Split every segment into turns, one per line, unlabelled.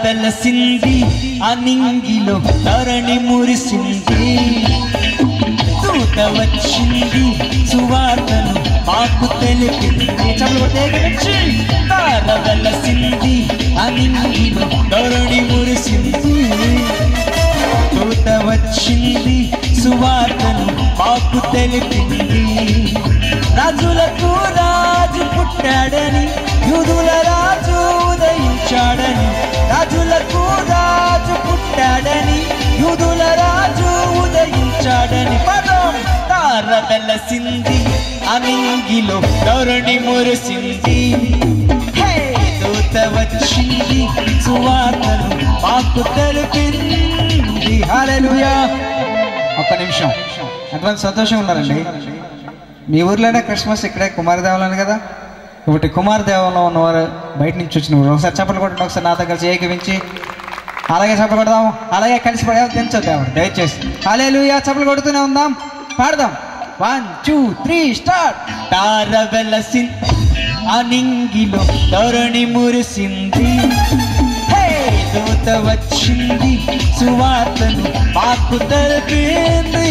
వెలసింది అనింగిలో ధరణి మురిసింది దూత వచ్చింది సువార్తను మాకు తెలిపింది చప్పుడు నుంచి తార వెలసింది అనింగిలో ధరణి మురిసింది దూత వచ్చింది సువార్తను మాకు తెలిపింది రాజులకు రాజు పుట్టాడని యూదుల రాజు ఉదయించాడని రాజులకు రాజు పుట్టాడని యూదుల రాజు ఉదయించాడని పదం తార వెలసింది అనింగిలో ధరణి మురిసింది హే! దూత వచ్చింది సువార్తను మాకు తెలిపింది హల్లెలూయా
ఒక్క నిమిషం ఎంతమంది సంతోషం ఉన్నారండి మీ ఊర్లోనే క్రిస్మస్ ఇక్కడే కుమారదేవలని కదా ఒకటి కుమారదేవంలో ఉన్నవారు బయట నుంచి వచ్చిన వారు ఒకసారి చప్పలు కొట్టండి ఒకసారి నాతో కలిసి ఏకవించి అలాగే చప్పలు కొడదాం అలాగే కలిసి పడేవారు దించొద్దు ఎవరు దయచేసి హాలేలుయా చప్పలు కొడుతూనే ఉందాం పాడదాం వన్ టూ త్రీ స్టార్ట్
తార వెలసింది అనింగిలో ధరణి మురిసింది హే! దూత వచ్చింది సువార్తను మాకు తెలిపింది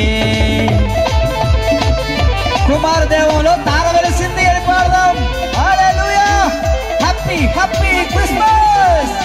కుమారదేవంలో తార వెలిసింది అని పాడదాం hallelujah happy happy Christmas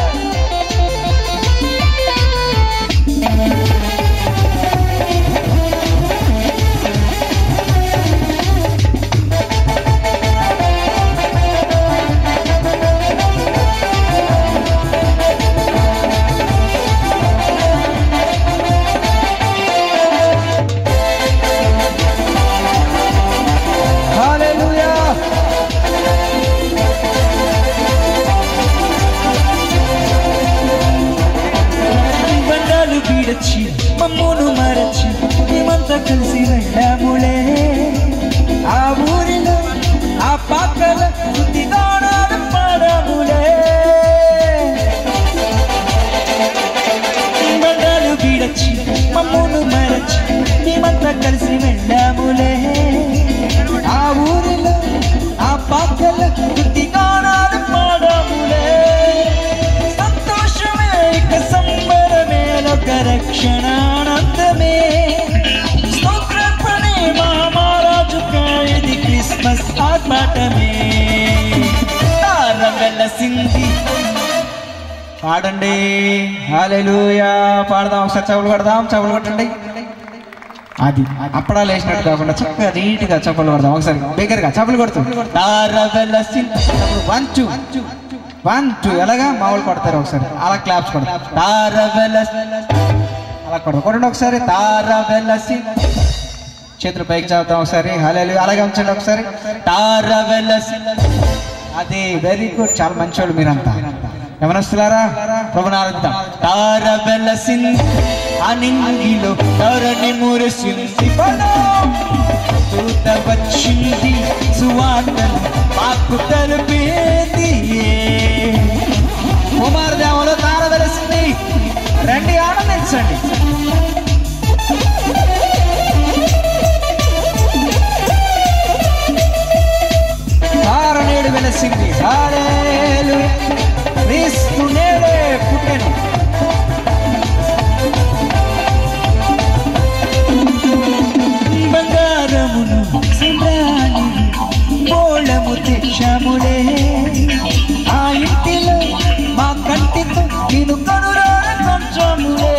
hallelujah
బండాలు పీడచ్చి మమ్మును మరచి మేమంతా కలిసి వెళ్ళాములే ఆ ఊరిలో ఆ పాకల శుద్ధిగానాలు పాడాములే బండాలు పీడచ్చి మమ్మును మరచి మేమంతా కలిసి వెళ్ళాములే ఆ ఊరిలో ఆ పాకల శుద్ధిగానాలు పాడాములే సంతోషమే ఇక సంబరమే లోక రక్షణానందమే స్తోత్రపడే మా మహారాజు ఇది క్రిస్మస్ ఆర్భాటమే తార వెలసింది
పాడండి హాలేలుయా పాడదాం ఒకసారి చప్పులు కొడదాం చప్పులు కొట్టండి అది అప్పడాలు వేసినట్టు కాకుండా చక్కగా నీట్గా చప్పులు కొడదాం ఒకసారి బిగ్గరగా చప్పులు కొడుతూ
తార వెలసింది
వన్ టూ వన్ టూ ఎలాగా మామూలు కొడతారు ఒకసారి అలా క్లాప్స్ కొడతారు
తార వెలసి
అలా కొడతారు కొట్టండి ఒకసారి
తార వెలసి
చేతులు పైకి చదువుతాం ఒకసారి హాలేలు అలాగే ఉంచండి ఒకసారి
తార వెలసి
అది వెరీ గుడ్ చాలా మంచోళ్ళు మీరంతా యవనస్తులారా ప్రభుని ఆరాధిద్దాం
తార వెలసింది అనింగిలో ధరణి మురిసింది బలం. దూత వచ్చింది సువార్తను మాకు తెలిపేది
కుమారదేవంలో తార వెలిసింది రండి ఆనందించండి తార నేడు వెలిసింది హల్లెలూయా. క్రీస్తు నేడే పుట్టెను
బంగారమును సింగాని మోళము తెచ్చాములే ఆ ఇంటిలో మా కంటితో నేను కనురాడ కొంచెములే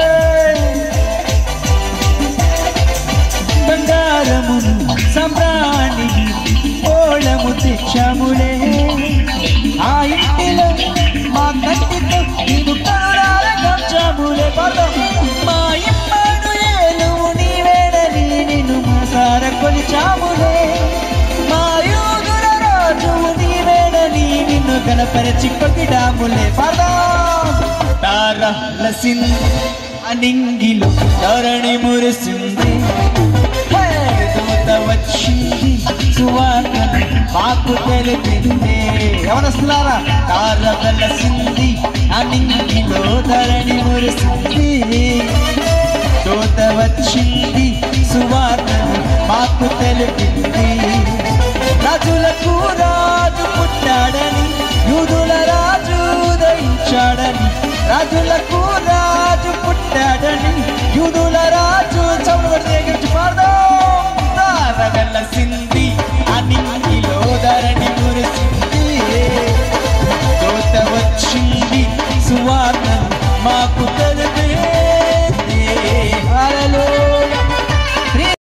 బంగారమును సంబ్రాణి మోళము తెచ్చాములే ఆ ఇంటిలో మా కంటితో నేను కనురాడ కొంచెములే పదం మా ఇమ్మడు ఏలువు నీవేడని నిన్ను మనసార కొలిచాములే మా యూదుల రాజువు నీవేడని నిన్ను గణపరచి కొగిడాములే పదం తారలసింది అనింగిలు ధరణి మురిసింది హే, దూత వచ్చింది సువార్తను మాకు తెలిపింది
యవనస్తులారా
తార వెలసింది అనింగిలో ధరణి మురిసింది దూత వచ్చింది సువార్తను మాకు తెలిపింది రాజులకు రాజు పుట్టాడని యూదుల రాజు ఉదయించాడని రాజులకు